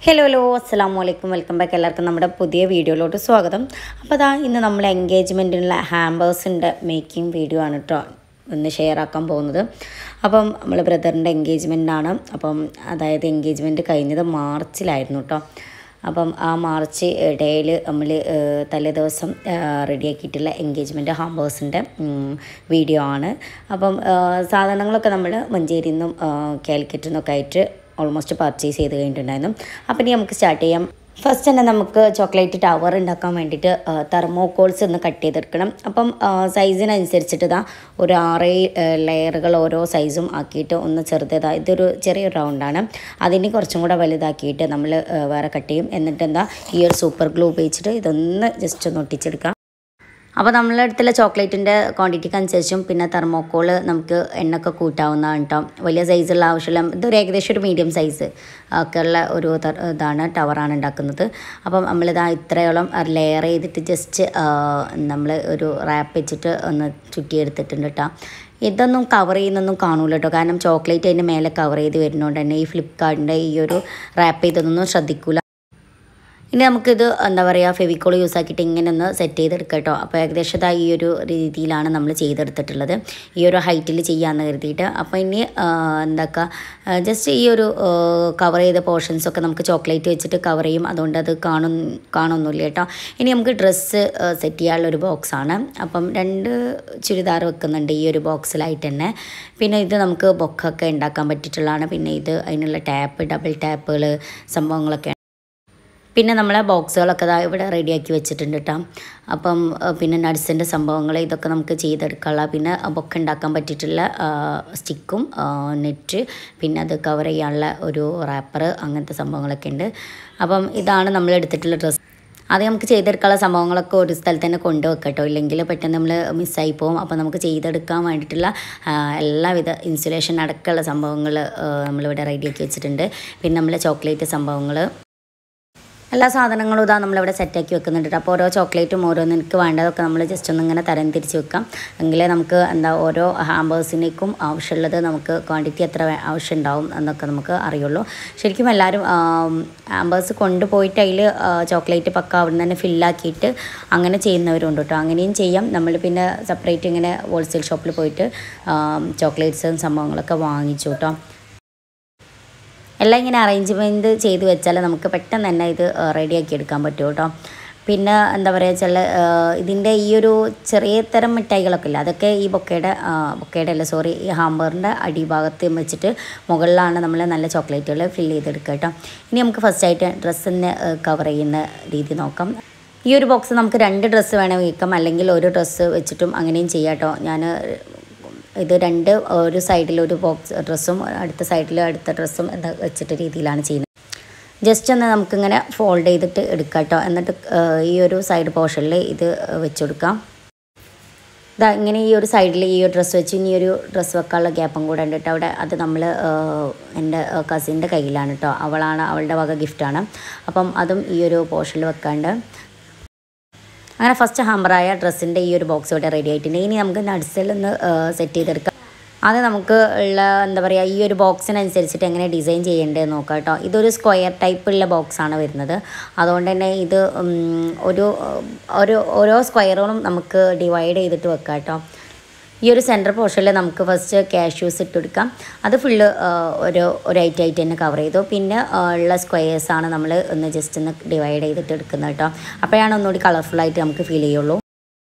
Hello hello അസ്സാം വലൈക്കും welcome back എല്ലാവർക്കും നമ്മുടെ പുതിയ വീഡിയോയിലോട്ട് സ്വാഗതം അപ്പോൾ അതാ ഇന്ന് നമ്മൾ എൻഗേജ്മെൻറ്റിനുള്ള ഹാമ്പേഴ്സിൻ്റെ മേക്കിംഗ് വീഡിയോ ആണ് കേട്ടോ ഒന്ന് ഷെയർ ആക്കാൻ പോകുന്നത് അപ്പം നമ്മൾ ബ്രദറിൻ്റെ എൻഗേജ്മെൻറ്റാണ് അപ്പം അതായത് എൻഗേജ്മെൻറ്റ് കഴിഞ്ഞത് മാർച്ചിലായിരുന്നു കേട്ടോ അപ്പം ആ മാർച്ച് ഇടയിൽ നമ്മൾ തലേ ദിവസം റെഡിയാക്കിയിട്ടുള്ള എൻഗേജ്മെൻറ്റ് ഹാമ്പേഴ്സിൻ്റെ വീഡിയോ ആണ് അപ്പം ആ, സാധനങ്ങളൊക്കെ നമ്മൾ മഞ്ചേരിയിൽ നിന്നും കാലിക്കറ്റിൽ നിന്നൊക്കെ ആയിട്ട് ഓൾമോസ്റ്റ് പർച്ചേസ് ചെയ്ത് കഴിഞ്ഞിട്ടുണ്ടായിരുന്നു അപ്പം ഇനി നമുക്ക് സ്റ്റാർട്ട് ചെയ്യാം ഫസ്റ്റ് തന്നെ നമുക്ക് ചോക്ലേറ്റ് ടവർ ഉണ്ടാക്കാൻ വേണ്ടിയിട്ട് തെർമോക്കോൾസ് ഒന്ന് കട്ട് ചെയ്തെടുക്കണം അപ്പം സൈസിനനുസരിച്ചിട്ട് ഇതാ ഒരു ആറ് ലെയറുകൾ ഓരോ സൈസും ആക്കിയിട്ട് ഒന്ന് ചെറുതാ ഇതൊരു ചെറിയ റൗണ്ടാണ് അതിനെ കുറച്ചും കൂടെ വലുതാക്കിയിട്ട് നമ്മൾ വേറെ കട്ട് ചെയ്യും എന്നിട്ട് എന്താ ഈ ഒരു സൂപ്പർ ഗ്ലൂ ഉപയോഗിച്ചിട്ട് ഇതൊന്ന് ജസ്റ്റ് ഒന്ന് ഒട്ടിച്ചെടുക്കാം അപ്പോൾ നമ്മളെ അടുത്തുള്ള ചോക്ലേറ്റിൻ്റെ ക്വാണ്ടിറ്റിക്ക് അനുസരിച്ചും പിന്നെ തെർമോക്കോൾ നമുക്ക് എണ്ണൊക്കെ കൂട്ടാവുന്നതാണ് കേട്ടോ വലിയ സൈസുള്ള ആവശ്യമില്ല ഇതൊരു ഏകദേശം ഒരു മീഡിയം സൈസ് ഒക്കെ ഉള്ള ഒരു ത- ഇതാണ് ടവറാണ് ഉണ്ടാക്കുന്നത് അപ്പം നമ്മളിതാ ഇത്രയോളം ലെയർ ചെയ്തിട്ട് ജസ്റ്റ് നമ്മൾ ഒരു റാപ്പ് വെച്ചിട്ട് ഒന്ന് ചുറ്റിയെടുത്തിട്ടുണ്ട് കേട്ടോ ഇതൊന്നും കവർ ചെയ്യുന്നൊന്നും കാണൂല കേട്ടോ കാരണം ചോക്ലേറ്റ് അതിൻ്റെ മേലെ കവർ ചെയ്ത് വരുന്നതുകൊണ്ട് തന്നെ ഈ ഫ്ലിപ്കാർട്ടിൻ്റെ ഈ ഒരു റാപ്പ് ചെയ്തൊന്നും ശ്രദ്ധിക്കൂല ഇനി നമുക്കിത് എന്താ പറയുക ഫെവിക്കോൾ യൂസ് ആക്കിയിട്ട് ഇങ്ങനെ ഒന്ന് സെറ്റ് ചെയ്തെടുക്കാം കേട്ടോ അപ്പോൾ ഏകദേശം ഇതാ ഈ ഒരു രീതിയിലാണ് നമ്മൾ ചെയ്തെടുത്തിട്ടുള്ളത് ഈ ഒരു ഹൈറ്റിൽ ചെയ്യാമെന്ന് കരുതിയിട്ട് അപ്പോൾ ഇനി ആ, എന്താക്കുക ജസ്റ്റ് ഈ ഒരു കവർ ചെയ്ത പോർഷൻസ് ഒക്കെ നമുക്ക് ചോക്ലേറ്റ് വെച്ചിട്ട് കവർ ചെയ്യും അതുകൊണ്ട് അത് കാണും കാണുന്നില്ല കേട്ടോ ഇനി നമുക്ക് ഡ്രസ്സ് സെറ്റ് ചെയ്യാനുള്ള ഒരു ബോക്സാണ് അപ്പം രണ്ട് ചുരിദാർ വെക്കുന്നുണ്ട് ഈ ഒരു ബോക്സിലായിട്ട് തന്നെ പിന്നെ ഇത് നമുക്ക് ബൊക്കൊക്കെ ഉണ്ടാക്കാൻ പറ്റിയിട്ടുള്ളതാണ് പിന്നെ ഇത് അതിനുള്ള ടാപ്പ് ഡബിൾ ടാപ്പുകൾ സംഭവങ്ങളൊക്കെ പിന്നെ നമ്മളെ ബോക്സുകളൊക്കെ ദാ ഇവിടെ റെഡിയാക്കി വെച്ചിട്ടുണ്ട് കേട്ടോ അപ്പം അഹ് പിന്നെ നട്സിൻ്റെ സംഭവങ്ങൾ ഇതൊക്കെ നമുക്ക് ചെയ്തെടുക്കാനുള്ള പിന്നെ ബൊക്കെ ഉണ്ടാക്കാൻ പറ്റിയിട്ടുള്ള സ്റ്റിക്കും നെറ്റ് പിന്നെ അത് കവർ ചെയ്യാനുള്ള ഒരു റാപ്പർ അങ്ങനത്തെ സംഭവങ്ങളൊക്കെ ഉണ്ട് അപ്പം ഇതാണ് നമ്മൾ എടുത്തിട്ടുള്ള ഡ്രസ്സ് അത് നമുക്ക് ചെയ്തെടുക്കാനുള്ള സംഭവങ്ങളൊക്കെ ഒരു സ്ഥലത്ത് തന്നെ കൊണ്ടുവെക്കാം കേട്ടോ ഇല്ലെങ്കിൽ പെട്ടെന്ന് നമ്മൾ മിസ്സായി പോകും അപ്പോൾ നമുക്ക് ചെയ്തെടുക്കാൻ വേണ്ടിയിട്ടുള്ള ആ, എല്ലാവിധ ഇൻസുലേഷൻ അടക്കമുള്ള സംഭവങ്ങൾ നമ്മളിവിടെ റെഡിയാക്കി വെച്ചിട്ടുണ്ട് പിന്നെ നമ്മൾ ചോക്ലേറ്റ് സംഭവങ്ങൾ എല്ലാ സാധനങ്ങളും ഇതാ നമ്മളിവിടെ സെറ്റാക്കി വെക്കുന്നുണ്ട് ട്ടോ. അപ്പോൾ ഓരോ ചോക്ലേറ്റും ഓരോന്ന് എനിക്ക് വേണ്ടതൊക്കെ നമ്മൾ ജസ്റ്റ് ഒന്ന് ഇങ്ങനെ തരം തിരിച്ച് വെക്കാം എങ്കിലേ നമുക്ക് എന്താ ഓരോ ഹാമ്പേഴ്സിനേക്കും ആവശ്യമുള്ളത് നമുക്ക് ക്വാണ്ടിറ്റി എത്ര വേ- ആവശ്യമുണ്ടാവും എന്നൊക്കെ നമുക്ക് അറിയുള്ളൂ ശരിക്കും എല്ലാവരും ഹാമ്പേഴ്സ് കൊണ്ടുപോയിട്ട് അതിൽ ചോക്ലേറ്റ് പക്ക അവിടെ നിന്ന് തന്നെ ഫില്ലാക്കിയിട്ട് അങ്ങനെ ചെയ്യുന്നവരുണ്ട് കേട്ടോ അങ്ങനെയും ചെയ്യാം നമ്മൾ പിന്നെ സെപ്പറേറ്റ് ഇങ്ങനെ ഹോൾസെയിൽ ഷോപ്പിൽ പോയിട്ട് ചോക്ലേറ്റ്സും സംഭവങ്ങളൊക്കെ വാങ്ങിച്ചു കേട്ടോ എല്ലാം ഇങ്ങനെ അറേഞ്ച്മെൻറ്റ് ചെയ്ത് വെച്ചാൽ നമുക്ക് പെട്ടെന്ന് തന്നെ ഇത് റെഡിയാക്കി എടുക്കാൻ പറ്റും കേട്ടോ പിന്നെ എന്താ പറയുക വെച്ചാൽ ഇതിൻ്റെ ഈ ഒരു ചെറിയ തരം മിഠായികളൊക്കെ ഇല്ല അതൊക്കെ ഈ ബൊക്കയുടെ ആ, ബൊക്കയുടെ അല്ല സോറി ഈ ഹാമ്പറിൻ്റെ അടിഭാഗത്ത് വെച്ചിട്ട് മുകളിലാണ് നമ്മൾ നല്ല ചോക്ലേറ്റുകൾ ഫില്ല് ചെയ്തെടുക്കുക കേട്ടോ ഇനി നമുക്ക് ഫസ്റ്റായിട്ട് ഡ്രസ്സിനെ കവർ ചെയ്യുന്ന രീതി നോക്കാം ഈ ഒരു ബോക്സ് നമുക്ക് രണ്ട് ഡ്രസ്സ് വേണമെങ്കിൽ വെക്കാം അല്ലെങ്കിൽ ഒരു ഡ്രസ്സ് വെച്ചിട്ടും അങ്ങനെയും ചെയ്യാം കേട്ടോ ഞാൻ ഇത് രണ്ട് ഒരു സൈഡിൽ ഒരു ബോക്സ് ഡ്രസ്സും അടുത്ത സൈഡിൽ അടുത്ത ഡ്രസ്സും എന്താ വെച്ചിട്ട് രീതിയിലാണ് ചെയ്യുന്നത് ജസ്റ്റ് ഒന്ന് നമുക്കിങ്ങനെ ഫോൾഡ് ചെയ്തിട്ട് എടുക്കാം കേട്ടോ എന്നിട്ട് ഏഹ്, ഈ ഒരു സൈഡ് പോർഷനിൽ ഇത് വെച്ച് കൊടുക്കാം ഇതാ ഇങ്ങനെ ഈ ഒരു സൈഡിൽ ഈ ഒരു ഡ്രസ്സ് വെച്ച് ഇനി ഒരു ഡ്രസ്സ് വെക്കാനുള്ള ഗ്യാപ്പും കൂടെ ഉണ്ട് കേട്ടോ അവിടെ അത് നമ്മൾ എൻ്റെ കസിൻ്റെ കയ്യിലാണ് കേട്ടോ അവളാണ് അവളുടെ വക ഗിഫ്റ്റാണ് അപ്പം അതും ഈ ഒരു പോർഷനിൽ വെക്കാണ്ട് അങ്ങനെ ഫസ്റ്റ് ഹാമ്പറായ ഡ്രസ്സിൻ്റെ ഈ ഒരു ബോക്സ് ഇവിടെ റെഡി ആയിട്ടുണ്ട് ഇനി നമുക്ക് നട്സിൽ ഒന്ന് സെറ്റ് ചെയ്തെടുക്കാം അത് നമുക്ക് ഉള്ള എന്താ പറയുക ഈ ഒരു ബോക്സിനനുസരിച്ചിട്ട് എങ്ങനെ ഡിസൈൻ ചെയ്യേണ്ടതെന്ന് നോക്കാം കേട്ടോ ഇതൊരു സ്ക്വയർ ടൈപ്പുള്ള ബോക്സാണ് വരുന്നത് അതുകൊണ്ട് തന്നെ ഇത് ഉം, ഒരു ഒരു ഓരോ സ്ക്വയറുകളും നമുക്ക് ഡിവൈഡ് ചെയ്തിട്ട് വെക്കാം കേട്ടോ ഈ ഒരു സെൻറ്റർ പോർഷനിൽ നമുക്ക് ഫസ്റ്റ് കാഷ്യൂസ് ഇട്ട് കൊടുക്കാം അത് ഫുള്ള് ഒരു ഒരു ഐറ്റ് ആയിട്ട് തന്നെ കവർ ചെയ്തു പിന്നെ ആ, ഉള്ള സ്ക്വയേഴ്സാണ് നമ്മൾ ഒന്ന് ജസ്റ്റ് ഒന്ന് ഡിവൈഡ് ചെയ്തിട്ട് എടുക്കുന്നത് കേട്ടോ അപ്പോഴാണ് ഒന്നുകൂടി കളർഫുള്ളായിട്ട് നമുക്ക് ഫീൽ ചെയ്യുള്ളൂ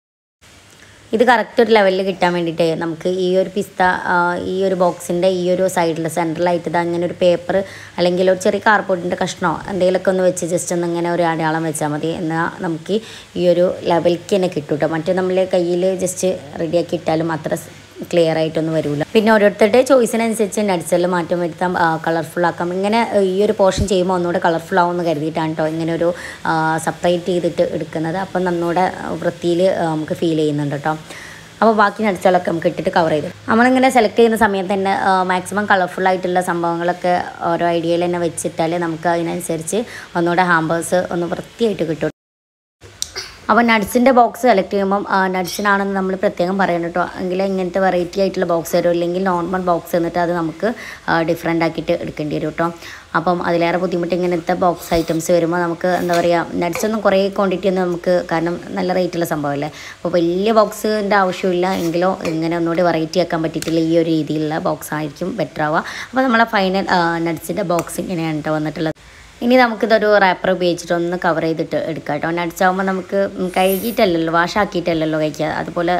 ഇത് കറക്റ്റ് ഒരു ലെവലിൽ കിട്ടാൻ വേണ്ടിയിട്ട് നമുക്ക് ഈ ഒരു പിസ്ത ആ, ഈ ഒരു ബോക്സിൻ്റെ ഈ ഒരു സൈഡിൽ സെൻട്രലായിട്ട് ഇത് അങ്ങനെ ഒരു പേപ്പർ അല്ലെങ്കിൽ ഒരു ചെറിയ കാർബോർഡിൻ്റെ കഷ്ണമോ എന്തെങ്കിലുമൊക്കെ ഒന്ന് വെച്ച് ജസ്റ്റ് ഒന്ന് ഇങ്ങനെ ഒരു അടയാളം വെച്ചാൽ മതി എന്നാൽ നമുക്ക് ഈ ഒരു ലെവലിലേക്ക് തന്നെ കിട്ടും കേട്ടോ മറ്റേ നമ്മൾ കയ്യിൽ ജസ്റ്റ് റെഡിയാക്കി ഇട്ടാലും അത്ര ക്ലിയർ ആയിട്ടൊന്നും വരില്ല പിന്നെ ഓരോരുത്തരുടെ ചോയ്സിനനുസരിച്ച് നട്സെൽ മാറ്റം വരുത്താം കളർഫുൾ ആക്കാം ഇങ്ങനെ ആ, ഈ ഒരു പോർഷൻ ചെയ്യുമ്പോൾ ഒന്നുകൂടെ കളർഫുൾ ആവുമെന്ന് കരുതിയിട്ടാണ് കേട്ടോ ഇങ്ങനെ ഒരു സെപ്പറേറ്റ് ചെയ്തിട്ട് എടുക്കുന്നത് അപ്പം നന്നൂടെ വൃത്തിയിൽ നമുക്ക് ഫീൽ ചെയ്യുന്നുണ്ട് കേട്ടോ അപ്പോൾ ബാക്കി നട്സുകളൊക്കെ നമുക്ക് ഇട്ടിട്ട് കവർ ചെയ്തു നമ്മളിങ്ങനെ സെലക്ട് ചെയ്യുന്ന സമയത്ത് തന്നെ മാക്സിമം കളർഫുൾ ആയിട്ടുള്ള സംഭവങ്ങളൊക്കെ ഓരോ ഐഡിയയിൽ തന്നെ വെച്ചിട്ടാൽ നമുക്ക് അതിനനുസരിച്ച് ഒന്നുകൂടെ ഹാമ്പേഴ്സ് ഒന്ന് വൃത്തിയായിട്ട് കിട്ടും അപ്പോൾ നട്ട്സിൻ്റെ ബോക്സ് സെലക്ട് ചെയ്യുമ്പം നട്ട്സിനാണെന്ന് നമ്മൾ പ്രത്യേകം പറയണം കേട്ടോ എങ്കിൽ ഇങ്ങനത്തെ വെറൈറ്റി ആയിട്ടുള്ള ബോക്സ് തരും ഇല്ലെങ്കിൽ നോർമൽ ബോക്സ് എന്നിട്ട് അത് നമുക്ക് ഡിഫറെൻ്റ് ആക്കിയിട്ട് എടുക്കേണ്ടി വരും കേട്ടോ അപ്പം അതിലേറെ ബുദ്ധിമുട്ട് ഇങ്ങനത്തെ ബോക്സ് ഐറ്റംസ് വരുമ്പോൾ നമുക്ക് എന്താ പറയുക നട്ട്സ് ഒന്നും കുറേ ക്വാണ്ടിറ്റി ഒന്നും നമുക്ക് കാരണം നല്ല റേറ്റുള്ള സംഭവമല്ലേ അപ്പോൾ വലിയ ബോക്സിൻ്റെ ആവശ്യമില്ല എങ്കിലോ ഇങ്ങനെ ഒന്നുകൂടി വെറൈറ്റി ആക്കാൻ പറ്റിയിട്ടുള്ള ഈ ഒരു രീതിയിലുള്ള ബോക്സ് ആയിരിക്കും ബെറ്റർ ആവുക അപ്പോൾ നമ്മളെ ഫൈനൽ നട്ട്സിൻ്റെ ബോക്സ് ഇങ്ങനെയാണ് കേട്ടോ വന്നിട്ടുള്ളത് ഇനി നമുക്കിതൊരു റാപ്പർ ഉപയോഗിച്ചിട്ട് ഒന്ന് കവർ ചെയ്തിട്ട് എടുക്കാം കേട്ടോ നട്ട്സ് ആകുമ്പോൾ നമുക്ക് കഴുകിയിട്ടല്ലല്ലോ വാഷാക്കിയിട്ടല്ലല്ലോ കഴിക്കുക അതുപോലെ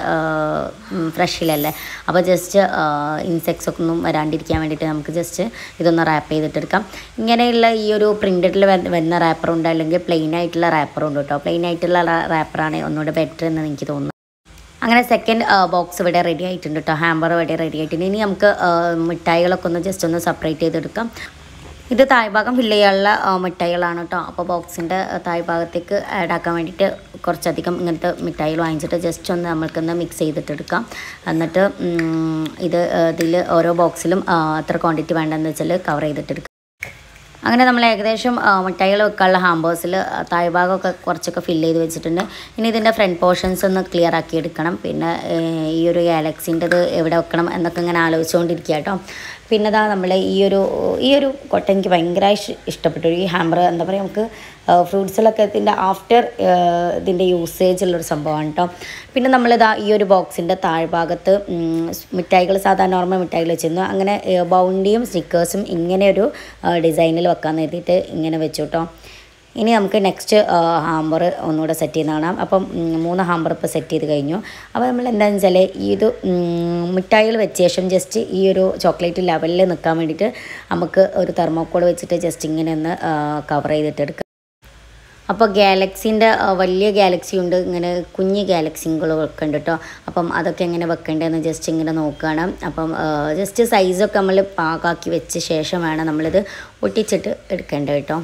ഫ്രഷിലല്ലേ അപ്പോൾ ജസ്റ്റ് ഇൻസെക്ട്സ് ഒക്കെ ഒന്നും വരാണ്ടിരിക്കാൻ വേണ്ടിയിട്ട് നമുക്ക് ജസ്റ്റ് ഇതൊന്ന് റാപ്പ് ചെയ്തിട്ട് എടുക്കാം ഇങ്ങനെയുള്ള ഈ ഒരു പ്രിൻറ്റഡിൽ വരുന്ന റാപ്പറുണ്ട് അല്ലെങ്കിൽ പ്ലെയിൻ ആയിട്ടുള്ള റാപ്പറുണ്ട് കേട്ടോ പ്ലെയിൻ ആയിട്ടുള്ള റാപ്പറാണ് ഒന്നുകൂടെ ബെറ്റർ എന്ന് എനിക്ക് തോന്നുന്നു അങ്ങനെ സെക്കൻഡ് ബോക്സ് ഇവിടെ റെഡി ആയിട്ടുണ്ട് കേട്ടോ ഹാമ്പർ ഇവിടെ റെഡി ആയിട്ടുണ്ട് ഇനി നമുക്ക് മിഠായികളൊക്കെ ഒന്ന് ജസ്റ്റ് ഒന്ന് സെപ്പറേറ്റ് ചെയ്തെടുക്കാം ഇത് താഴ്ഭാഗം ഫില്ല് ചെയ്യാനുള്ള മിഠായികളാണ് കേട്ടോ അപ്പോൾ ബോക്സിൻ്റെ താഴ്ഭാഗത്തേക്ക് ആഡ് ആക്കാൻ വേണ്ടിയിട്ട് കുറച്ചധികം ഇങ്ങനത്തെ മിഠായികൾ വാങ്ങിച്ചിട്ട് ജസ്റ്റ് ഒന്ന് നമ്മൾക്കൊന്ന് മിക്സ് ചെയ്തിട്ടെടുക്കാം എന്നിട്ട് ഇത് ഇതിൽ ഓരോ ബോക്സിലും എത്ര ക്വാണ്ടിറ്റി വേണ്ടതെന്ന് വെച്ചാൽ കവർ ചെയ്തിട്ടെടുക്കാം അങ്ങനെ നമ്മൾ ഏകദേശം മിഠായികൾ വെക്കാനുള്ള ഹാമ്പേഴ്സിൽ താഴ്ഭാഗമൊക്കെ കുറച്ചൊക്കെ ഫില്ല് ചെയ്ത് വെച്ചിട്ടുണ്ട് ഇനി ഇതിൻ്റെ ഫ്രണ്ട് പോർഷൻസ് ഒന്ന് ക്ലിയർ ആക്കി എടുക്കണം പിന്നെ ഈ ഒരു ഗാലക്സിൻ്റെത് എവിടെ വെക്കണം എന്നൊക്കെ ഇങ്ങനെ ആലോചിച്ചുകൊണ്ടിരിക്കുക കേട്ടോ പിന്നെ ഇതാ നമ്മൾ ഈ ഒരു ഈ ഒരു കൊട്ട എനിക്ക് ഭയങ്കരമായി ഇഷ്ടപ്പെട്ടു ഈ ഹാമ്പർ എന്താ പറയുക നമുക്ക് ഫ്രൂട്ട്സിലൊക്കെ ഇതിൻ്റെ ആഫ്റ്റർ ഇതിൻ്റെ യൂസേജ് ഉള്ളൊരു സംഭവമാണ് കേട്ടോ പിന്നെ നമ്മളിതാ ഈ ഒരു ബോക്സിൻ്റെ താഴ്ഭാഗത്ത് മിഠായികൾ സാധാരണ നോർമൽ മിഠായികൾ വെച്ചിരുന്നു അങ്ങനെ ബൗണ്ടിയും സ്റ്റിക്കേഴ്സും ഇങ്ങനെ ഒരു ഡിസൈനിൽ വെക്കാൻ എഴുതിയിട്ട് ഇങ്ങനെ വെച്ചു കേട്ടോ ഇനി നമുക്ക് നെക്സ്റ്റ് ഹാമ്പർ ഒന്നുകൂടെ സെറ്റ് ചെയ്യുന്ന കാണാം അപ്പം മൂന്ന് ഹാമ്പർ ഇപ്പോൾ സെറ്റ് ചെയ്ത് കഴിഞ്ഞു അപ്പോൾ നമ്മൾ എന്താണെന്ന് വെച്ചാൽ ഈ ഇത് മിഠായികൾ വെച്ച ശേഷം ജസ്റ്റ് ഈ ഒരു ചോക്ലേറ്റ് ലെവലിൽ നിൽക്കാൻ വേണ്ടിയിട്ട് നമുക്ക് ഒരു തെർമോക്കോൾ വെച്ചിട്ട് ജസ്റ്റ് ഇങ്ങനെ ഒന്ന് കവർ ചെയ്തിട്ട് എടുക്കാം അപ്പോൾ ഗാലക്സീൻ്റെ വലിയ ഗാലക്സി ഉണ്ട് ഇങ്ങനെ കുഞ്ഞ് ഗാലക്സികളൊക്കെ ഉണ്ട് കേട്ടോ അപ്പം അതൊക്കെ എങ്ങനെ വെക്കേണ്ടതെന്ന് ജസ്റ്റ് ഇങ്ങനെ നോക്കുകയാണ് അപ്പം ജസ്റ്റ് സൈസൊക്കെ നമ്മൾ പാകാക്കി വെച്ച ശേഷം വേണം നമ്മളിത് ഒട്ടിച്ചിട്ട് എടുക്കേണ്ടത് കേട്ടോ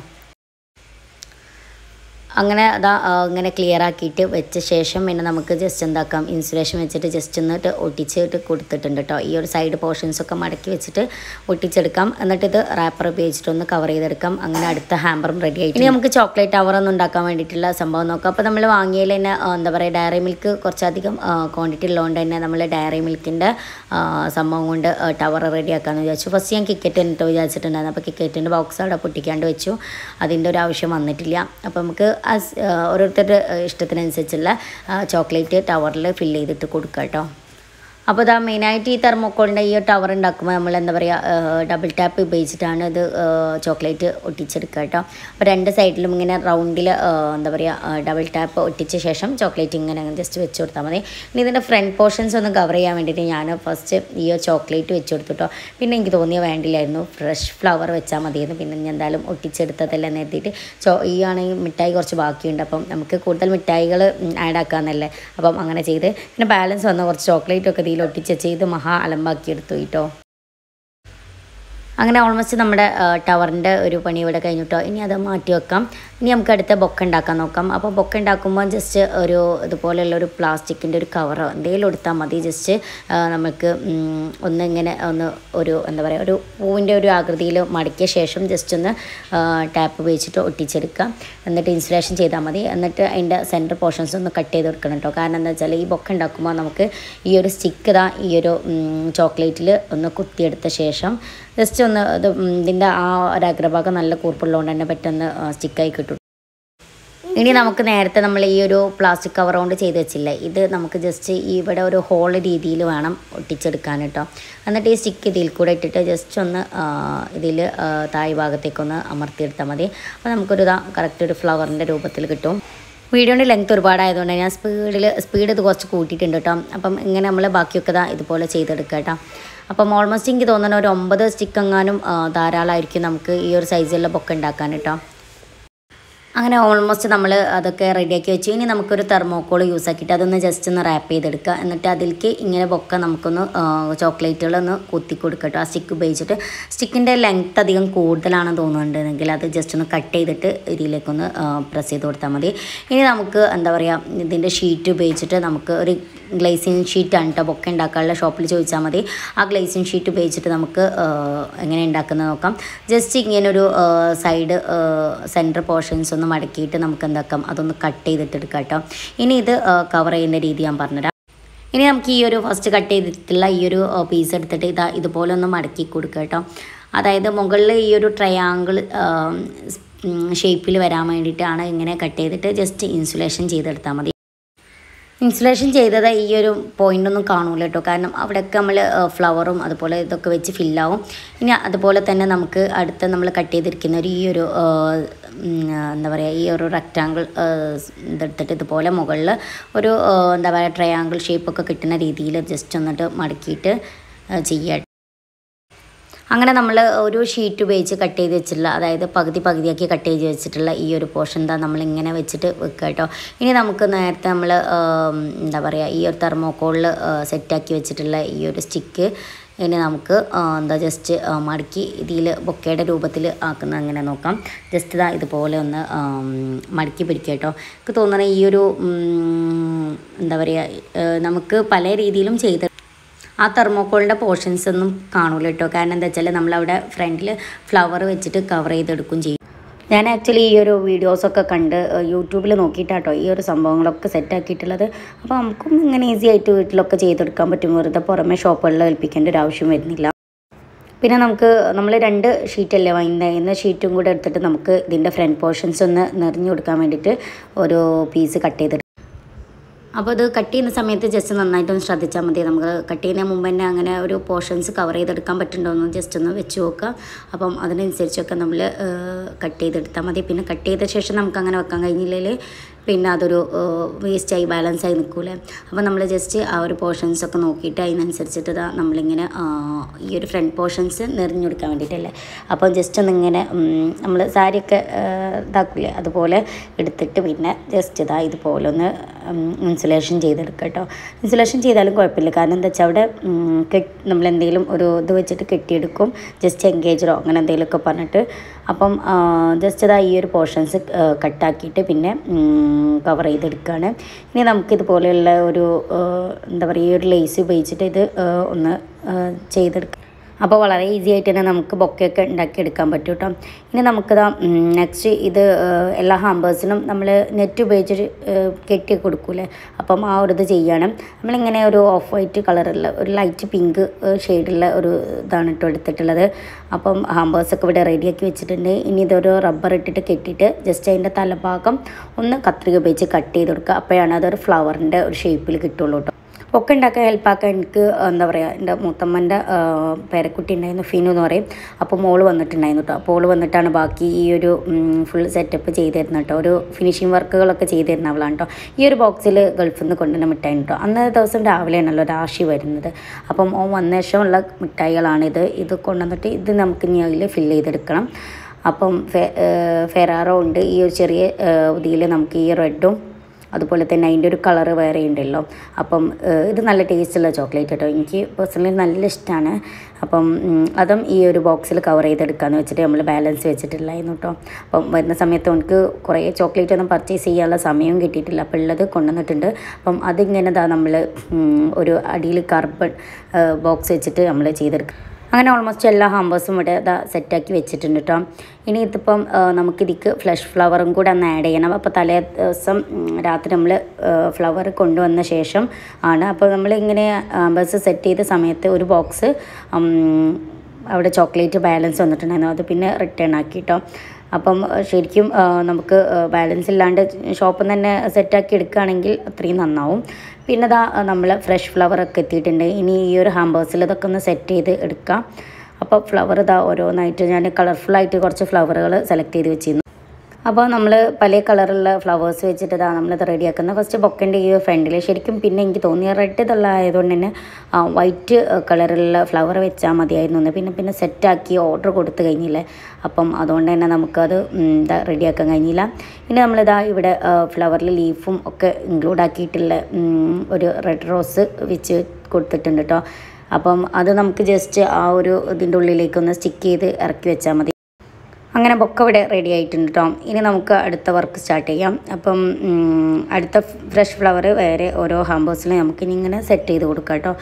അങ്ങനെ അതാ ഇങ്ങനെ ക്ലിയർ ആക്കിയിട്ട് വെച്ച ശേഷം പിന്നെ നമുക്ക് ജസ്റ്റ് എന്താക്കാം ഇൻസുലേഷൻ വെച്ചിട്ട് ജസ്റ്റ് എന്നിട്ട് ഒട്ടിച്ചിട്ട് കൊടുത്തിട്ടുണ്ട് കേട്ടോ ഈ ഒരു സൈഡ് പോർഷൻസ് ഒക്കെ മടക്കി വെച്ചിട്ട് ഒട്ടിച്ചെടുക്കാം എന്നിട്ട് ഇത് റാപ്പർ ഉപയോഗിച്ചിട്ട് ഒന്ന് കവർ ചെയ്തെടുക്കാം അങ്ങനെ അടുത്ത ഹാമ്പറും റെഡി ആയിട്ട് ഇനി നമുക്ക് ചോക്ലേറ്റ് ടവർ ഒന്ന് ഉണ്ടാക്കാൻ വേണ്ടിയിട്ടുള്ള സംഭവം നോക്കാം അപ്പോൾ നമ്മൾ വാങ്ങിയതിൽ തന്നെ എന്താ പറയുക ഡയറി മിൽക്ക് കുറച്ചധികം ക്വാണ്ടിറ്റി ഉള്ളതുകൊണ്ട് തന്നെ നമ്മൾ ഡയറി മിൽക്കിൻ്റെ സംഭവം കൊണ്ട് ടവർ റെഡി ആക്കാമെന്ന് വിചാരിച്ചു ഫസ്റ്റ് ഞാൻ കിക്കറ്റ് എന്നിട്ട് വിചാരിച്ചിട്ടുണ്ടായിരുന്നു അപ്പോൾ കിക്കറ്റിൻ്റെ ബോക്സ് അവിടെ പൊട്ടിക്കാണ്ട് വെച്ചു അതിൻ്റെ ഒരു ആവശ്യം വന്നിട്ടില്ല അപ്പോൾ നമുക്ക് ഓരോരുത്തരുടെ ഇഷ്ടത്തിനനുസരിച്ചുള്ള ചോക്ലേറ്റ് ടവറിൽ ഫില്ല് ചെയ്തിട്ട് കൊടുക്കുക കേട്ടോ അപ്പോൾ ഇതാ മെയിനായിട്ട് ഈ തെർമോക്കോളിൻ്റെ ഈ ടവർ ഉണ്ടാക്കുമ്പോൾ നമ്മൾ എന്താ പറയുക ഡബിൾ ടാപ്പ് ഉപയോഗിച്ചിട്ടാണ് ഇത് ചോക്ലേറ്റ് ഒട്ടിച്ചെടുക്കുക കേട്ടോ അപ്പോൾ രണ്ട് സൈഡിലും ഇങ്ങനെ റൗണ്ടിൽ എന്താ പറയുക ഡബിൾ ടാപ്പ് ഒട്ടിച്ച ശേഷം ചോക്ലേറ്റ് ഇങ്ങനെ ജസ്റ്റ് വെച്ച് കൊടുത്താൽ മതി ഇനി ഇതിൻ്റെ ഫ്രണ്ട് പോർഷൻസ് ഒന്ന് കവർ ചെയ്യാൻ വേണ്ടിയിട്ട് ഞാൻ ഫസ്റ്റ് ഈ ചോക്ലേറ്റ് വെച്ച് കൊടുത്തു കേട്ടോ പിന്നെ എനിക്ക് തോന്നിയ വേണ്ടില്ലായിരുന്നു ഫ്രഷ് ഫ്ലവർ വെച്ചാൽ മതിയായിരുന്നു പിന്നെ ഞാൻ എന്തായാലും ഒട്ടിച്ചെടുത്തതല്ലേ നേരത്തിയിട്ട് ചോ ഈ ആണെങ്കിൽ മിഠായി കുറച്ച് ബാക്കിയുണ്ട് അപ്പം നമുക്ക് കൂടുതൽ മിഠായികൾ ആഡ് ആക്കാമെന്നല്ലേ അപ്പം അങ്ങനെ ചെയ്ത് പിന്നെ ബാലൻസ് വന്ന കുറച്ച് ചോക്ലേറ്റ് ഒക്കെ ഇതിൽ ഒട്ടിച്ച് ചെയ്ത് മഹാ അലമ്പാക്കി എടുത്തു കേട്ടോ അങ്ങനെ ഓൾമോസ്റ്റ് നമ്മുടെ ടവറിൻ്റെ ഒരു പണി ഇവിടെ കഴിഞ്ഞിട്ടോ ഇനി അത് മാറ്റി വെക്കാം ഇനി നമുക്ക് അടുത്ത ബൊക്ക ഉണ്ടാക്കാൻ നോക്കാം അപ്പോൾ ബൊക്ക ഉണ്ടാക്കുമ്പോൾ ജസ്റ്റ് ഒരു ഇതുപോലെയുള്ള ഒരു പ്ലാസ്റ്റിക്കിൻ്റെ ഒരു കവറോ എന്തെങ്കിലും എടുത്താൽ മതി ജസ്റ്റ് നമുക്ക് ഒന്ന് ഇങ്ങനെ ഒന്ന് ഒരു എന്താ പറയുക ഒരു പൂവിൻ്റെ ഒരു ആകൃതിയിൽ മടക്കിയ ശേഷം ജസ്റ്റ് ഒന്ന് ടാപ്പ് ഉപയോഗിച്ചിട്ട് ഒട്ടിച്ചെടുക്കാം എന്നിട്ട് ഇൻസുലേഷൻ ചെയ്താൽ മതി എന്നിട്ട് അതിൻ്റെ സെൻറ്റർ പോർഷൻസ് ഒന്ന് കട്ട് ചെയ്ത് കൊടുക്കണം കേട്ടോ കാരണം എന്താ വെച്ചാൽ ഈ ബൊക്ക ഉണ്ടാക്കുമ്പോൾ നമുക്ക് ഈ ഒരു സ്റ്റിക്ക് ഇതാ ഈ ഒരു ചോക്ലേറ്റിൽ ഒന്ന് കുത്തിയെടുത്ത ശേഷം ജസ്റ്റ് ഒന്ന് ഇത് ഇതിൻ്റെ ആ ഒരു അഗ്രഭാഗം നല്ല കൂർപ്പുള്ളതുകൊണ്ട് തന്നെ പെട്ടെന്ന് സ്റ്റിക്കായി കിട്ടും ഇനി നമുക്ക് നേരത്തെ നമ്മൾ ഈ ഒരു പ്ലാസ്റ്റിക് കവർ കൊണ്ട് ചെയ്ത് വെച്ചില്ലേ ഇത് നമുക്ക് ജസ്റ്റ് ഇവിടെ ഒരു ഹോൾ രീതിയിൽ വേണം ഒട്ടിച്ചെടുക്കാൻ കേട്ടോ എന്നിട്ട് ഈ സ്റ്റിക്ക് ഇതിൽ കൂടെ ഇട്ടിട്ട് ജസ്റ്റ് ഒന്ന് ഇതിൽ താഴ് ഭാഗത്തേക്കൊന്ന് അമർത്തിയെടുത്താൽ മതി അപ്പോൾ നമുക്കൊരു ഇതാ കറക്റ്റ് ഒരു ഫ്ലവറിൻ്റെ രൂപത്തിൽ കിട്ടും വീഡിയോൻ്റെ ലെങ്ത് ഒരുപാടായതുകൊണ്ട് ഞാൻ സ്പീഡിൽ സ്പീഡ് ഇത് കുറച്ച് കൂട്ടിയിട്ടുണ്ട് കേട്ടോ അപ്പം ഇങ്ങനെ നമ്മൾ ബാക്കിയൊക്കെ ഇതാ ഇതുപോലെ ചെയ്തെടുക്കുക കേട്ടോ അപ്പം ഓൾമോസ്റ്റ് എനിക്ക് തോന്നുന്ന ഒരു ഒമ്പത് സ്റ്റിക്ക് എങ്ങാനും ധാരാളമായിരിക്കും നമുക്ക് ഈ ഒരു സൈസിലുള്ള ബൊക്കെ ഉണ്ടാക്കാൻ കേട്ടോ അങ്ങനെ ഓൾമോസ്റ്റ് നമ്മൾ അതൊക്കെ റെഡിയാക്കി വെച്ചു ഇനി നമുക്കൊരു തെർമോക്കോൾ യൂസ് ആക്കിയിട്ട് അതൊന്ന് ജസ്റ്റ് ഒന്ന് റാപ്പ് ചെയ്തെടുക്കുക എന്നിട്ട് അതിലേക്ക് ഇങ്ങനെ ബൊക്ക നമുക്കൊന്ന് ചോക്ലേറ്റുകളൊന്ന് കുത്തി കൊടുക്കട്ടോ ആ സ്റ്റിക്ക് ഉപയോഗിച്ചിട്ട് സ്റ്റിക്കിൻ്റെ ലെങ്ത് അധികം കൂടുതലാണെന്ന് തോന്നുന്നുണ്ടെങ്കിൽ അത് ജസ്റ്റ് ഒന്ന് കട്ട് ചെയ്തിട്ട് ഇതിലേക്കൊന്ന് പ്രസ് ചെയ്ത് കൊടുത്താൽ മതി ഇനി നമുക്ക് എന്താ പറയുക ഇതിൻ്റെ ഷീറ്റ് ഉപയോഗിച്ചിട്ട് നമുക്ക് ഒരു ഗ്ലേസിങ് ഷീറ്റാണ് കേട്ടോ ബൊക്കെ ഉണ്ടാക്കാനുള്ള ഷോപ്പിൽ ചോദിച്ചാൽ മതി ആ ഗ്ലേസിങ് ഷീറ്റ് ഉപയോഗിച്ചിട്ട് നമുക്ക് ആ, എങ്ങനെ ഉണ്ടാക്കുന്നത് നോക്കാം ജസ്റ്റ് ഇങ്ങനെ ഒരു സൈഡ് സെൻറ്റർ പോർഷൻസ് ഒന്ന് മടക്കിയിട്ട് നമുക്ക് എന്താക്കാം അതൊന്ന് കട്ട് ചെയ്തിട്ട് എടുക്കാം കേട്ടോ ഇനി ഇത് കവർ ചെയ്യുന്ന രീതി ഞാൻ പറഞ്ഞുതരാം ഇനി നമുക്ക് ഈ ഒരു ഫസ്റ്റ് കട്ട് ചെയ്തിട്ടുള്ള ഈ ഒരു പീസ് എടുത്തിട്ട് ഇതാ ഇതുപോലെ ഒന്ന് മടക്കി കൊടുക്കുക കേട്ടോ അതായത് മുകളിൽ ഈ ഒരു ട്രയാങ്കിൾ ഷേപ്പിൽ വരാൻ വേണ്ടിയിട്ടാണ് ഇങ്ങനെ കട്ട് ചെയ്തിട്ട് ജസ്റ്റ് ഇൻസുലേഷൻ ചെയ്തെടുത്താൽ മതി ഇൻസുലേഷൻ ചെയ്തത് ഈ ഒരു പോയിന്റ് ഒന്നും കാണൂല കേട്ടോ കാരണം അവിടെയൊക്കെ നമ്മൾ ഫ്ലവറും അതുപോലെ ഇതൊക്കെ വെച്ച് ഫില്ലാവും ഇനി അതുപോലെ തന്നെ നമുക്ക് അടുത്ത നമ്മൾ കട്ട് ചെയ്തിരിക്കുന്ന ഒരു ഈ ഒരു ആ, ഉം, എന്താ പറയുക ഈ ഒരു റെക്റ്റാങ്കിൾ ഇതെടുത്തിട്ട് ഇതുപോലെ മുകളിൽ ഒരു ആ, എന്താ പറയുക ട്രയാങ്കിൾ ഷേപ്പൊക്കെ കിട്ടുന്ന രീതിയിൽ ജസ്റ്റ് ഒന്നിട്ട് മടക്കിയിട്ട് ചെയ്യുക അങ്ങനെ നമ്മൾ ഒരു ഷീറ്റ് ഉപയോഗിച്ച് കട്ട് ചെയ്ത് വെച്ചിട്ടുള്ള അതായത് പകുതി പകുതിയാക്കി കട്ട് ചെയ്ത് വെച്ചിട്ടുള്ള ഈ ഒരു പോർഷൻ എന്താ നമ്മളിങ്ങനെ വെച്ചിട്ട് വെക്കുക കേട്ടോ ഇനി നമുക്ക് നേരത്തെ നമ്മൾ എന്താ പറയുക ഈ ഒരു തെർമോക്കോളിൽ സെറ്റാക്കി വെച്ചിട്ടുള്ള ഈ ഒരു സ്റ്റിക്ക് ഇനി നമുക്ക് ആ, എന്താ ജസ്റ്റ് മടക്കി ഇതിൽ ബൊക്കയുടെ രൂപത്തിൽ ആക്കുന്നത് അങ്ങനെ നോക്കാം ജസ്റ്റ് ഇതാ ഇതുപോലെ ഒന്ന് ആം, മടക്കി പിടിക്കുക കേട്ടോ എനിക്ക് തോന്നുന്നത് ഈ ഒരു ഉം, എന്താ പറയുക ഏഹ്, നമുക്ക് പല രീതിയിലും ചെയ്ത് ആ തെർമോക്കോളിൻ്റെ പോർഷൻസ് ഒന്നും കാണൂല കേട്ടോ കാരണം എന്താ വെച്ചാൽ നമ്മളവിടെ ഫ്രണ്ടിൽ ഫ്ലവർ വെച്ചിട്ട് കവർ ചെയ്തെടുക്കും ചെയ്യും ഞാൻ ആക്ച്വലി ഈ ഒരു വീഡിയോസൊക്കെ കണ്ട് യൂട്യൂബിൽ നോക്കിയിട്ടാട്ടോ ഈ ഒരു സംഭവങ്ങളൊക്കെ സെറ്റ് ആക്കിയിട്ടുള്ളത് അപ്പോൾ നമുക്കും ഇങ്ങനെ ഈസി ആയിട്ട് വീട്ടിലൊക്കെ ചെയ്തെടുക്കാൻ പറ്റും വെറുതെ പുറമെ ഷോപ്പുകളിൽ ഏൽപ്പിക്കേണ്ട ഒരു ആവശ്യം വരുന്നില്ല പിന്നെ നമുക്ക് നമ്മൾ രണ്ട് ഷീറ്റല്ലേ വാങ്ങുന്നത് ഇന്ന് ഷീറ്റും കൂടെ എടുത്തിട്ട് നമുക്ക് ഇതിൻ്റെ ഫ്രണ്ട് പോർഷൻസ് ഒന്ന് നിറഞ്ഞു കൊടുക്കാൻ വേണ്ടിയിട്ട് ഒരു പീസ് കട്ട് ചെയ്തെടുക്കാം അപ്പോൾ അത് കട്ട് ചെയ്യുന്ന സമയത്ത് ജസ്റ്റ് നന്നായിട്ടൊന്ന് ശ്രദ്ധിച്ചാൽ മതി നമുക്ക് കട്ട് ചെയ്യുന്നതിന് മുമ്പ് തന്നെ അങ്ങനെ ഒരു പോർഷൻസ് കവർ ചെയ്തെടുക്കാൻ പറ്റുന്നുണ്ടോ എന്ന് ജസ്റ്റ് ഒന്ന് വെച്ച് നോക്കുക അപ്പം അതിനനുസരിച്ചൊക്കെ നമ്മൾ കട്ട് ചെയ്തെടുത്താൽ മതി പിന്നെ കട്ട് ചെയ്ത ശേഷം നമുക്ക് അങ്ങനെ വെക്കാൻ കഴിഞ്ഞില്ലെങ്കിൽ പിന്നെ അതൊരു വേസ്റ്റായി ബാലൻസായി നിൽക്കൂലേ അപ്പോൾ നമ്മൾ ജസ്റ്റ് ആ ഒരു പോർഷൻസ് ഒക്കെ നോക്കിയിട്ട് അതിനനുസരിച്ചിട്ട് ഇതാ നമ്മളിങ്ങനെ ആ, ഈ ഒരു ഫ്രണ്ട് പോർഷൻസ് നിറഞ്ഞു കൊടുക്കാൻ വേണ്ടിയിട്ടല്ലേ അപ്പോൾ ജസ്റ്റ് ഒന്നിങ്ങനെ നമ്മൾ സാരിയൊക്കെ ആ, ഇതാക്കില്ലേ അതുപോലെ എടുത്തിട്ട് പിന്നെ ജസ്റ്റ് ഇതാ ഇതുപോലെ ഒന്ന് ഇൻസുലേഷൻ ചെയ്തെടുക്കുക കേട്ടോ ഇൻസുലേഷൻ ചെയ്താലും കുഴപ്പമില്ല കാരണം എന്താ വെച്ചാൽ അവിടെ ഉം, കെട്ട് നമ്മൾ എന്തെങ്കിലും ഒരു ഇത് വെച്ചിട്ട് കെട്ടിയെടുക്കും ജസ്റ്റ് എൻഗേജറോ അങ്ങനെ എന്തെങ്കിലുമൊക്കെ പറഞ്ഞിട്ട് അപ്പം ജസ്റ്റ് ഇതാ ഈ ഒരു പോർഷൻസ് കട്ടാക്കിയിട്ട് പിന്നെ കവർ ചെയ്തെടുക്കുകയാണ് ഇനി നമുക്കിതുപോലെയുള്ള ഒരു ആ, എന്താ പറയുക ഈ ഒരു ലേസ് ഉപയോഗിച്ചിട്ട് ഇത് ആ, ഒന്ന് ആ, ചെയ്തെടുക്കാം അപ്പോൾ വളരെ ഈസി ആയിട്ട് തന്നെ നമുക്ക് ബൊക്കെയൊക്കെ ഉണ്ടാക്കിയെടുക്കാൻ പറ്റും കേട്ടോ ഇനി നമുക്കിതാ നെക്സ്റ്റ് ഇത് ആ, എല്ലാ ഹാമ്പേഴ്സിനും നമ്മൾ നെറ്റ് ഉപയോഗിച്ചിട്ട് ആ, കെട്ടി കൊടുക്കൂലേ അപ്പം ആ ഒരു ഇത് ചെയ്യണം നമ്മളിങ്ങനെ ഒരു ഓഫ് വൈറ്റ് കളറുള്ള ഒരു ലൈറ്റ് പിങ്ക് ഷെയ്ഡുള്ള ഒരു ഇതാണ് കേട്ടോ എടുത്തിട്ടുള്ളത് അപ്പം ഹാമ്പേഴ്സൊക്കെ ഇവിടെ റെഡിയാക്കി വെച്ചിട്ടുണ്ട് ഇനി ഇതൊരു റബ്ബർ ഇട്ടിട്ട് കെട്ടിയിട്ട് ജസ്റ്റ് അതിൻ്റെ തലഭാഗം ഒന്ന് കത്രിക ഉപയോഗിച്ച് കട്ട് ചെയ്ത് കൊടുക്കുക അപ്പോഴാണ് അതൊരു ഫ്ലവറിൻ്റെ ഒരു ഷേപ്പിൽ കിട്ടുള്ളൂ കേട്ടോ ഒക്കെ ഉണ്ടാക്കാൻ ഹെൽപ്പാക്കാൻ എനിക്ക് എന്താ പറയുക എൻ്റെ മൂത്തമ്മൻ്റെ പേരക്കുട്ടി ഉണ്ടായിരുന്നു ഫിനു എന്ന് പറയും അപ്പോൾ മോള് വന്നിട്ടുണ്ടായിരുന്നു കേട്ടോ അപ്പോൾ ഓള് വന്നിട്ടാണ് ബാക്കി ഈ ഒരു ഫുൾ സെറ്റപ്പ് ചെയ്ത് തരുന്നത് കേട്ടോ ഒരു ഫിനിഷിങ് വർക്കുകളൊക്കെ ചെയ്ത് തരുന്ന അവളാണ് കേട്ടോ ഈ ഒരു ബോക്സിൽ ഗൾഫിൽ നിന്ന് കൊണ്ടുവന്ന മിഠായി കേട്ടോ അന്നത്തെ ദിവസം രാവിലെയാണല്ലോ രാശി വരുന്നത് അപ്പം ഓൻ വന്ന ശേഷമുള്ള മിഠായികളാണിത് ഇത് കൊണ്ടുവന്നിട്ട് ഇത് നമുക്ക് ഇനി അതിൽ ഫില്ല് ചെയ്തെടുക്കണം അപ്പം ഫെ ഫെറാറോ ഉണ്ട് ഈ ഒരു ചെറിയ ഇതിൽ നമുക്ക് ഈ റെഡും അതുപോലെ തന്നെ അതിൻ്റെ ഒരു കളറ് വേറെ ഉണ്ടല്ലോ അപ്പം ഏഹ്, ഇത് നല്ല ടേസ്റ്റുള്ള ചോക്ലേറ്റ് കേട്ടോ എനിക്ക് പേഴ്സണലി നല്ല ഇഷ്ടമാണ് അപ്പം ഉം, അതും ഈ ഒരു ബോക്സിൽ കവർ ചെയ്തെടുക്കാമെന്ന് വെച്ചിട്ട് നമ്മൾ ബാലൻസ് വെച്ചിട്ടില്ലായിരുന്നു കേട്ടോ അപ്പം വരുന്ന സമയത്ത് നമുക്ക് കുറേ ചോക്ലേറ്റ് ഒന്നും പർച്ചേസ് ചെയ്യാനുള്ള സമയവും കിട്ടിയിട്ടില്ല അപ്പോൾ ഉള്ളത് കൊണ്ടുവന്നിട്ടുണ്ട് അപ്പം അതിങ്ങനെ ദാ നമ്മൾ ഒരു അടിയിൽ കാർബൺ ബോക്സ് വെച്ചിട്ട് നമ്മൾ ചെയ്തെടുക്കും അങ്ങനെ ഓൾമോസ്റ്റ് എല്ലാ ഹാമ്പേഴ്സും ഇവിടെ ഇതാ സെറ്റാക്കി വെച്ചിട്ടുണ്ട് കേട്ടോ ഇനി ഇതിപ്പം ആ, നമുക്കിതിക്ക് ഫ്ലഷ് ഫ്ലവറും കൂടെ ഒന്ന് ആഡ് ചെയ്യണം അപ്പോൾ തലേ ദിവസം ഉം, രാത്രി നമ്മൾ ഫ്ലവർ കൊണ്ടുവന്ന ശേഷം ആണ് അപ്പോൾ നമ്മളിങ്ങനെ ഹാമ്പേഴ്സ് സെറ്റ് ചെയ്ത സമയത്ത് ഒരു ബോക്സ് അവിടെ ചോക്ലേറ്റ് ബാലൻസ് വന്നിട്ടുണ്ടായിരുന്നു അത് പിന്നെ റിട്ടേൺ ആക്കി കേട്ടോ അപ്പം ആ, ശരിക്കും ആ, നമുക്ക് ബാലൻസ് ഇല്ലാണ്ട് ഷോപ്പിൽ നിന്ന് തന്നെ സെറ്റാക്കി എടുക്കുകയാണെങ്കിൽ അത്രയും നന്നാവും പിന്നെ ഇതാ നമ്മൾ ഫ്രഷ് ഫ്ലവറൊക്കെ എത്തിയിട്ടുണ്ട് ഇനി ഈ ഒരു ഹാമ്പേഴ്സിൽ ഇതൊക്കെ ഒന്ന് സെറ്റ് ചെയ്ത് എടുക്കാം അപ്പോൾ ഫ്ലവർ ഇതാ ഓരോന്നായിട്ട് ഞാൻ കളർഫുള്ളായിട്ട് കുറച്ച് ഫ്ലവറുകൾ സെലക്ട് ചെയ്ത് വെച്ചിരുന്നു അപ്പോൾ നമ്മൾ പല കളറുള്ള ഫ്ലവേഴ്സ് വെച്ചിട്ട് ഇതാ നമ്മളിത് റെഡിയാക്കുന്നത് ഫസ്റ്റ് ബൊക്കൻ്റെ ഈ ഫ്രണ്ടിൽ ശരിക്കും പിന്നെ എനിക്ക് തോന്നിയ റെഡ് ഇതുള്ള ആയതുകൊണ്ട് തന്നെ വൈറ്റ് കളറുള്ള ഫ്ലവർ വെച്ചാൽ മതിയായിരുന്നു എന്ന് പിന്നെ പിന്നെ സെറ്റാക്കി ഓർഡർ കൊടുത്തു കഴിഞ്ഞില്ലേ അപ്പം അതുകൊണ്ട് തന്നെ നമുക്കത് ഉം, ഇതാ റെഡിയാക്കാൻ കഴിഞ്ഞില്ല ഇനി നമ്മളിതാ ഇവിടെ ഫ്ലവറിൽ ലീഫും ഒക്കെ ഇൻക്ലൂഡ് ആക്കിയിട്ടുള്ള ഉം, ഒരു റെഡ് റോസ് വെച്ച് കൊടുത്തിട്ടുണ്ട് കേട്ടോ അപ്പം അത് നമുക്ക് ജസ്റ്റ് ആ ഒരു ഇതിൻ്റെ ഉള്ളിലേക്കൊന്ന് സ്റ്റിക്ക് ചെയ്ത് ഇറക്കി വെച്ചാൽ മതി അങ്ങനെ ബൊക്കെ ഇവിടെ റെഡി ആയിട്ടുണ്ട് കേട്ടോ ഇനി നമുക്ക് അടുത്ത വർക്ക് സ്റ്റാർട്ട് ചെയ്യാം അപ്പം ഉം, അടുത്ത ഫ്രഷ് ഫ്ലവർ വേറെ ഓരോ ഹാമ്പേഴ്സിൽ നമുക്കിനി ഇങ്ങനെ സെറ്റ് ചെയ്ത് കൊടുക്കാം കേട്ടോ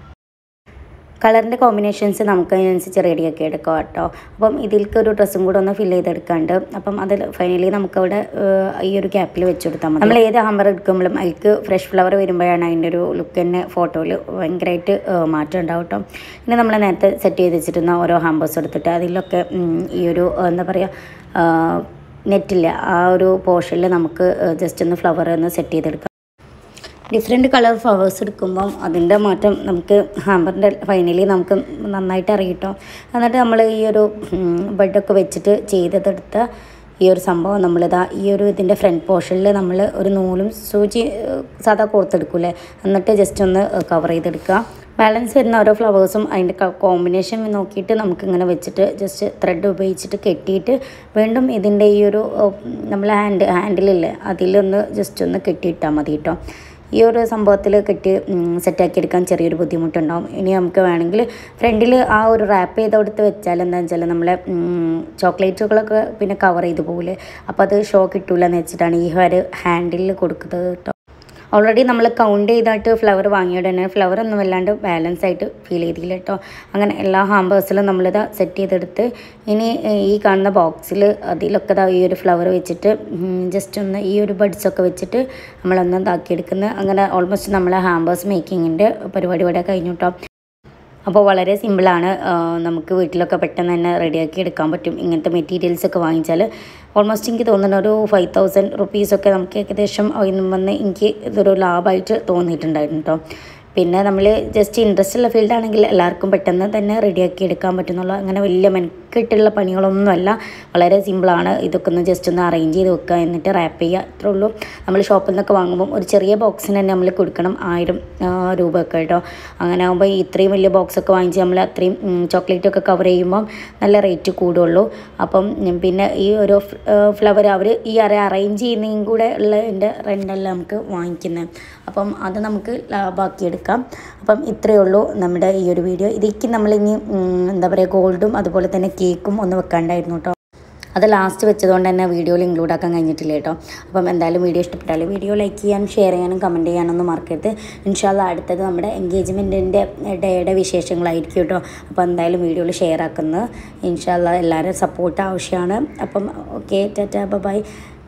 കളറിൻ്റെ കോമ്പിനേഷൻസ് നമുക്ക് അതിനനുസരിച്ച് റെഡിയാക്കി എടുക്കാം കേട്ടോ അപ്പം ഇതിലേക്ക് ഒരു ഡ്രസ്സും കൂടെ ഒന്ന് ഫില്ല് ചെയ്തെടുക്കാണ്ട് അപ്പം അതിൽ ഫൈനലി നമുക്കവിടെ ഏഹ്, ഈ ഒരു ക്യാപ്പിൽ വെച്ച് കൊടുത്താൽ മതി നമ്മൾ ഏത് ഹമ്പർ എടുക്കുമ്പോഴും അതിലേക്ക് ഫ്രഷ് ഫ്ലവർ വരുമ്പോഴാണ് അതിൻ്റെ ഒരു ലുക്ക് തന്നെ ഫോട്ടോയിൽ ഭയങ്കരമായിട്ട് ഏഹ്, മാറ്റം ഉണ്ടാവും കേട്ടോ ഇനി നമ്മൾ നേരത്തെ സെറ്റ് ചെയ്ത് വെച്ചിരുന്ന ഓരോ ഹാമ്പേഴ്സ് എടുത്തിട്ട് അതിലൊക്കെ ഉം, ഈ ഒരു എന്താ പറയുക നെറ്റില്ല ആ ഒരു പോർഷനിൽ നമുക്ക് ജസ്റ്റ് ഒന്ന് ഫ്ലവർ ഒന്ന് സെറ്റ് ചെയ്തെടുക്കാം ഡിഫറെൻറ്റ് കളർ ഫ്ലവേഴ്സ് എടുക്കുമ്പം അതിൻ്റെ മാറ്റം നമുക്ക് ഹാമ്പറിൻ്റെ ഫൈനലി നമുക്ക് നന്നായിട്ട് അറിയിട്ടോ എന്നിട്ട് നമ്മൾ ഈ ഒരു ബെഡൊക്കെ വെച്ചിട്ട് ചെയ്തെടുത്ത ഈ ഒരു സംഭവം നമ്മളിതാ ഈ ഒരു ഇതിൻ്റെ ഫ്രണ്ട് പോർഷനിൽ നമ്മൾ ഒരു നൂലും സൂചി ഏഹ്, സാധാ കോർത്തെടുക്കൂലേ എന്നിട്ട് ജസ്റ്റ് ഒന്ന് കവർ ചെയ്തെടുക്കുക ബാലൻസ് വരുന്ന ഓരോ ഫ്ലവേഴ്സും അതിൻ്റെ കോമ്പിനേഷൻ നോക്കിയിട്ട് നമുക്ക് ഇങ്ങനെ വെച്ചിട്ട് ജസ്റ്റ് ത്രെഡ് ഉപയോഗിച്ചിട്ട് കെട്ടിയിട്ട് വീണ്ടും ഇതിൻ്റെ ഈ ഒരു നമ്മൾ ഹാൻഡ് ഹാൻഡിലില്ലേ അതിലൊന്ന് ജസ്റ്റ് ഒന്ന് കെട്ടിയിട്ടാൽ മതി കേട്ടോ ഈ ഒരു സംഭവത്തിൽ കെട്ടി സെറ്റാക്കി എടുക്കാൻ ചെറിയൊരു ബുദ്ധിമുട്ടുണ്ടാവും ഇനി നമുക്ക് വേണമെങ്കിൽ ഫ്രണ്ടിൽ ആ ഒരു റാപ്പ് ചെയ്ത് കൊടുത്ത് വെച്ചാൽ എന്താണെന്ന് വെച്ചാൽ നമ്മളെ ചോക്ലേറ്റുകളൊക്കെ പിന്നെ കവർ ചെയ്ത് പോകില്ലേ അപ്പോൾ അത് ഷോ കിട്ടൂല എന്ന് വെച്ചിട്ടാണ് ഈ ഒരു ഹാൻഡിൽ കൊടുക്കുന്നത് കേട്ടോ ഓൾറെഡി നമ്മൾ കൗണ്ട് ചെയ്തായിട്ട് ഫ്ലവർ വാങ്ങിയോട് തന്നെ ഫ്ലവർ ഒന്നും വല്ലാണ്ട് ബാലൻസ് ആയിട്ട് ഫീൽ ചെയ്തില്ല കേട്ടോ അങ്ങനെ എല്ലാ ഹാമ്പേഴ്സിലും നമ്മളിത് സെറ്റ് ചെയ്തെടുത്ത് ഇനി ഏഹ്, ഈ കാണുന്ന ബോക്സിൽ അതിലൊക്കെ ദാ ഈ ഒരു ഫ്ലവർ വെച്ചിട്ട് ജസ്റ്റ് ഒന്ന് ഈ ഒരു ബഡ്സ് ഒക്കെ വെച്ചിട്ട് നമ്മളൊന്ന് ഇതാക്കിയെടുക്കുന്ന അങ്ങനെ ഓൾമോസ്റ്റ് നമ്മളെ ഹാമ്പേഴ്സ് മേക്കിങ്ങിൻ്റെ പരിപാടി ഇവിടെ കഴിഞ്ഞു കേട്ടോ അപ്പോൾ വളരെ സിമ്പിളാണ് ആ, നമുക്ക് വീട്ടിലൊക്കെ പെട്ടെന്ന് തന്നെ റെഡിയാക്കി എടുക്കാൻ പറ്റും ഇങ്ങനത്തെ മെറ്റീരിയൽസ് ഒക്കെ വാങ്ങിച്ചാൽ ഓൾമോസ്റ്റ് എനിക്ക് തോന്നുന്ന ഒരു ഫൈവ് തൗസൻഡ് റുപ്പീസൊക്കെ നമുക്ക് ഏകദേശം അതിന് വന്ന് എനിക്ക് ഇതൊരു ലാഭമായിട്ട് തോന്നിയിട്ടുണ്ടായിരുന്നു കേട്ടോ പിന്നെ നമ്മൾ ജസ്റ്റ് ഇൻട്രസ്റ്റ് ഉള്ള ഫീൽഡ് ആണെങ്കിൽ എല്ലാവർക്കും പെട്ടെന്ന് തന്നെ റെഡിയാക്കി എടുക്കാൻ പറ്റുന്നുള്ളൂ അങ്ങനെ വലിയ മെനക്കെട്ടുള്ള പണികളൊന്നുമല്ല വളരെ സിമ്പിളാണ് ഇതൊക്കെ ഒന്ന് ജസ്റ്റ് ഒന്ന് അറേഞ്ച് ചെയ്ത് വെക്കുക എന്നിട്ട് റാപ്പ് ചെയ്യുക അത്രേ ഉള്ളൂ നമ്മൾ ഷോപ്പിൽ നിന്നൊക്കെ വാങ്ങുമ്പം ഒരു ചെറിയ ബോക്സിന് തന്നെ നമ്മൾ കൊടുക്കണം ആയിരം ആ, രൂപ ഒക്കെ കേട്ടോ അങ്ങനെ ആകുമ്പോൾ ഇത്രയും വലിയ ബോക്സൊക്കെ വാങ്ങിച്ച് നമ്മൾ അത്രയും ചോക്ലേറ്റ് ഒക്കെ കവർ ചെയ്യുമ്പം നല്ല റേറ്റ് കൂടുള്ളൂ അപ്പം ഉം, പിന്നെ ഈ ഒരു ഫ്ലവർ അവർ ഈ അറ അറേഞ്ച് ചെയ്യുന്നതും കൂടെ ഉള്ള എൻ്റെ റെൻ്റെല്ലാം നമുക്ക് വാങ്ങിക്കുന്നത് അപ്പം അത് നമുക്ക് ലാഭമാക്കിയെടുക്കാം അപ്പം ഇത്രയേ ഉള്ളൂ നമ്മുടെ ഈ ഒരു വീഡിയോ ഇതിലേക്ക് നമ്മളിനി ഉം, എന്താ പറയുക ഗോൾഡും അതുപോലെ തന്നെ കേക്കും ഒന്ന് വെക്കാണ്ടായിരുന്നു കേട്ടോ അത് ലാസ്റ്റ് വെച്ചതുകൊണ്ട് തന്നെ വീഡിയോയിൽ ഇൻക്ലൂഡ് ആക്കാൻ കഴിഞ്ഞിട്ടില്ല കേട്ടോ അപ്പം എന്തായാലും വീഡിയോ ഇഷ്ടപ്പെട്ടാൽ വീഡിയോ ലൈക്ക് ചെയ്യാനും ഷെയർ ചെയ്യാനും കമൻറ്റ് ചെയ്യാനൊന്നും മറക്കരുത് ഇൻഷാല്ല അടുത്തത് നമ്മുടെ എൻഗേജ്മെൻറ്റിൻ്റെ ഡേയുടെ വിശേഷങ്ങളായിരിക്കും കേട്ടോ അപ്പോൾ എന്തായാലും വീഡിയോയിൽ ഷെയർ ആക്കുന്നത് ഇൻഷാല്ല എല്ലാവരും സപ്പോർട്ട് ആവശ്യമാണ് അപ്പം ഓക്കെ ടാറ്റാ ബൈ